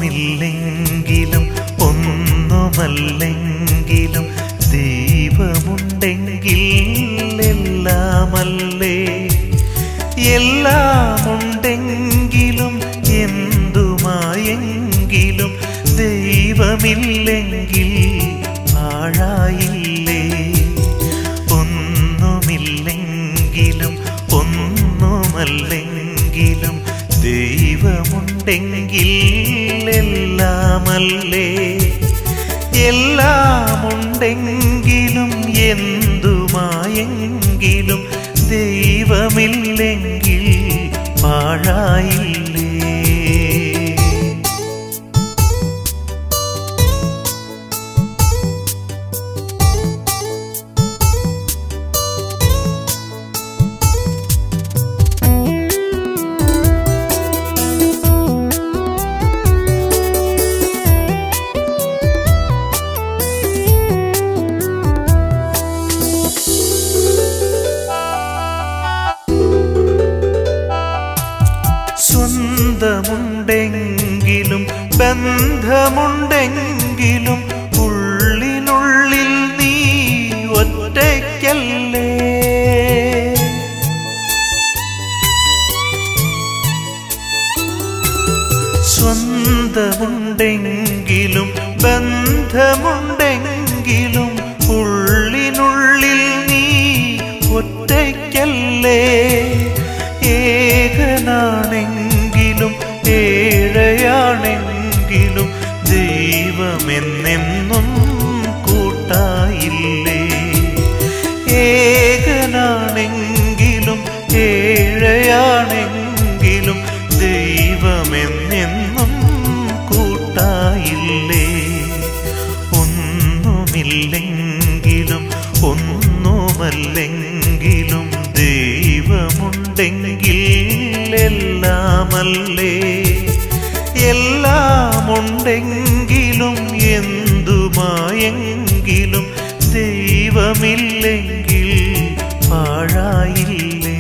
ഒന്നുമില്ലെങ്കിലും ഒന്നുമല്ലെങ്കിലും ദൈവമുണ്ടെങ്കിൽ എല്ലാമല്ലേ എല്ലാമുണ്ടെങ്കിലും എന്തുമായെങ്കിലും ദൈവമില്ലെങ്കിൽ പാഴായില്ലേ ഒന്നുമില്ലെങ്കിലും ഒന്നുമല്ലെങ്കിലും ദൈവമുണ്ടെങ്കിൽ എല്ലാമല്ലേ എല്ലാമുണ്ടെങ്കിലും എന്തുമായെങ്കിലും ദൈവമില്ലെങ്കിൽ പാഴായില്ലേ സ്വന്തമുണ്ടെങ്കിലും ബന്ധമുണ്ടെങ്കിലും ഉള്ളിനുള്ളിൽ നീ ഒറ്റയ്ക്കല്ലേ സ്വന്തമുണ്ടെങ്കിലും ബന്ധമുണ്ടെങ്കിലും ഉള്ളിനുള്ളിൽ നീ ഒറ്റയ്ക്കല്ലേ ഏകനാണെങ്കിലും ഏഴയാണെങ്കിലും ദൈവമെന്നെന്നും കൂട്ടായില്ലേ ഏകനാണെങ്കിലും ഏഴയാണെങ്കിലും ദൈവമെന്നെന്നും കൂട്ടായില്ലേ ഒന്നുമില്ലെങ്കിലും ഒന്നുമല്ലെങ്കിലും ദൈവമുണ്ടെങ്കിൽ എല്ലാമല്ലേ എല്ലാമുണ്ടെങ്കിലും എന്തുമായെങ്കിലും ദൈവമില്ലെങ്കിൽ പാഴായില്ലേ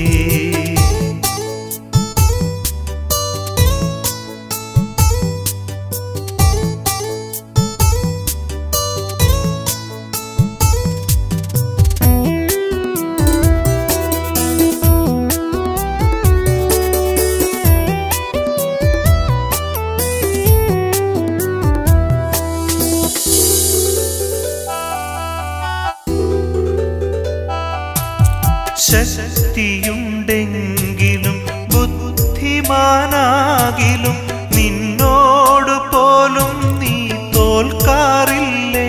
ശക്തിയുണ്ടെങ്കിലും ബുദ്ധിമാനാകിലും നിന്നോട് പോലും നീ തോൽക്കാറില്ലേ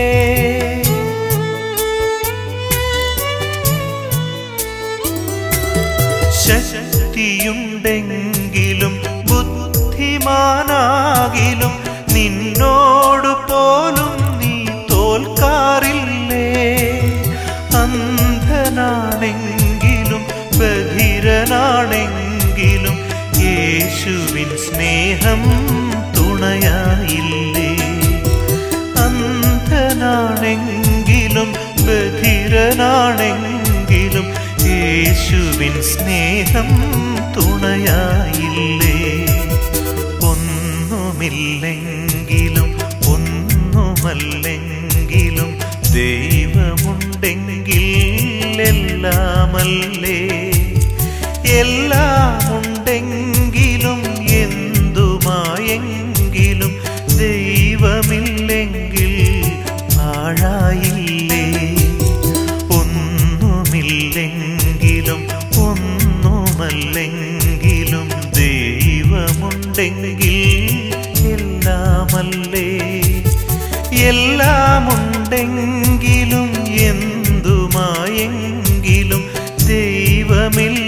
ശക്തിയുണ്ടെങ്കിലും ബുദ്ധിമാനാകിലും നിന്നോട് പോലും നീ തോൽക്കാറില്ലേ അന്ധനാണെങ്കിലും ബധിരനാണെങ്കിലും യേശുവിൻ സ്നേഹം തുണയായില്ലേ അന്ധനാണെങ്കിലും ബധിരനാണെങ്കിലും യേശുവിൻ സ്നേഹം തുണയായില്ലേ ഒന്നുമില്ലെങ്കിലും ഒന്നുമല്ലെങ്കിലും ദൈവമുണ്ടെങ്കിൽ എല്ലാമല്ലേ എല്ലാമുണ്ടെങ്കിലും എന്തുമായെങ്കിലും ദൈവമില്ലെങ്കിൽ പാഴായില്ലേ ഒന്നുമില്ലെങ്കിലും ഒന്നുമല്ലെങ്കിലും ദൈവമുണ്ടെങ്കിൽ എല്ലാമല്ലേ എല്ലാമുണ്ടെങ്കിലും എന്തുമായെങ്കിലും ദൈവമില്ല